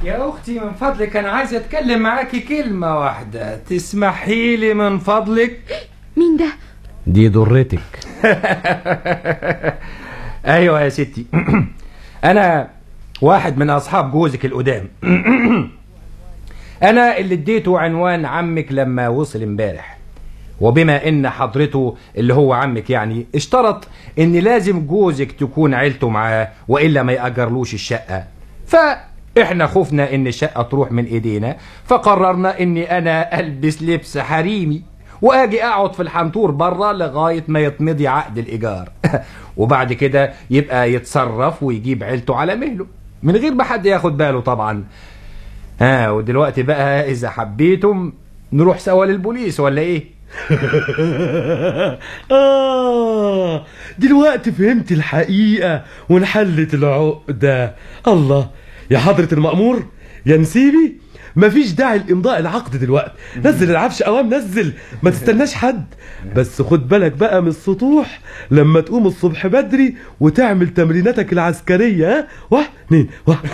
يا اختي من فضلك انا عايز اتكلم معاكي كلمه واحده تسمحي لي من فضلك مين ده دي ضرتك ايوه يا ستي انا واحد من اصحاب جوزك القدام انا اللي اديته عنوان عمك لما وصل امبارح وبما ان حضرته اللي هو عمك يعني اشترط ان لازم جوزك تكون عيلته معاه والا ما ياجرلوش الشقه فاحنا خفنا ان الشقه تروح من ايدينا فقررنا اني انا البس لبس حريمي واجي اقعد في الحنطور بره لغايه ما يتمضي عقد الايجار وبعد كده يبقى يتصرف ويجيب عيلته على مهله من غير ما حد ياخد باله طبعا ها ودلوقتي بقى اذا حبيتم نروح سوا للبوليس ولا ايه آه دلوقتي فهمت الحقيقة وانحلت العقدة الله يا حضرة المأمور يا نسيبي مفيش داعي لإمضاء العقد دلوقتي نزل العفش أوام نزل ما تستناش حد بس خد بالك بقى من السطوح لما تقوم الصبح بدري وتعمل تمريناتك العسكرية ها واحد اتنين واحد